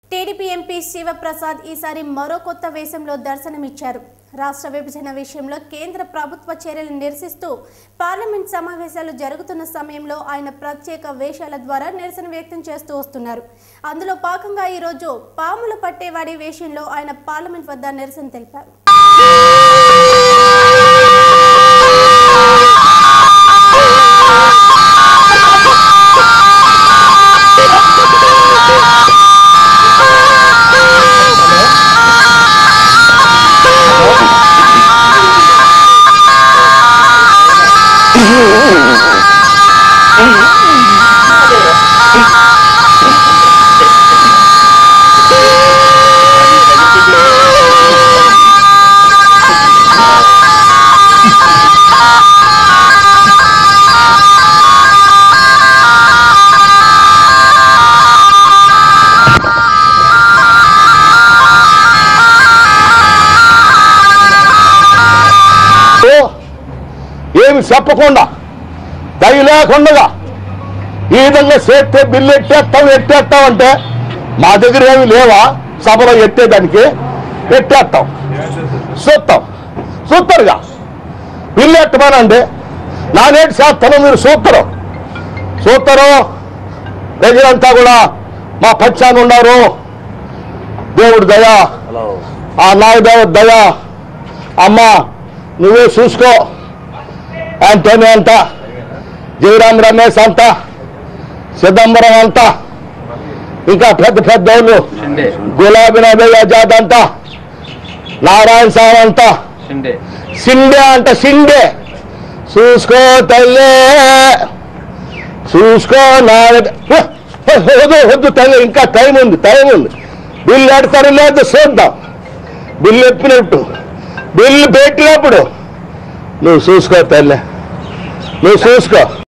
TDP MP Sivaprasad ఈసారి మరో కొత్త వేషంలో దర్శనమిచ్చారు రాష్ట్ర విభజన విషయంలో కేంద్ర ప్రభుత్వ చర్యలు నిరసిస్తూ పార్లమెంట్ సమావేశాలు జరుగుతున్న సమయంలో ఆయన ప్రత్యేక వేషాల ద్వారా నిరసన వ్యక్తం చేస్తూ వస్తున్నారు అందులో భాగంగా ఈరోజు పాములు పట్టేవాడి వేషంలో ఆయన పార్లమెంట్ వద్ద నిరసన తెలిపారు ఓ, ఏమి చెప్పకుండా దయ లేకుండా ఈ విధంగా చేస్తే బిల్లు ఎట్టేస్తాం ఎట్టేస్తాం అంటే మా దగ్గర ఏమి లేవా సభలో ఎత్తేదానికి ఎట్టేస్తాం చూస్తాం చూస్తారుగా బిల్లు ఎట్టమనండి నానేటి చేస్తాను మీరు చూస్తారు చూస్తారు ప్రజలంతా కూడా మా పచ్చాన్ని ఉన్నారు దేవుడు దయా ఆ నాయదేవ దయా అమ్మా నువ్వే చూసుకో యాంటోనీ అంట జయరాం రమేష్ అంట చిదంబరం అంట ఇంకా పెద్ద పెద్ద వాళ్ళు షిండే గులాబీ నబీ ఆజాద్ అంట నారాయణ స్వామి అంట షిండే సిండే అంట సిండే చూసుకో తల్లి చూసుకో నా వద్దు వద్దు తల్లి ఇంకా టైం ఉంది టైం ఉంది బిల్లు ఎడతారు లేదు చూద్దాం బిల్లు ఎప్పినట్టు బిల్లు పెట్టినప్పుడు నువ్వు చూసుకో తల్లి నువ్వు చూసుకో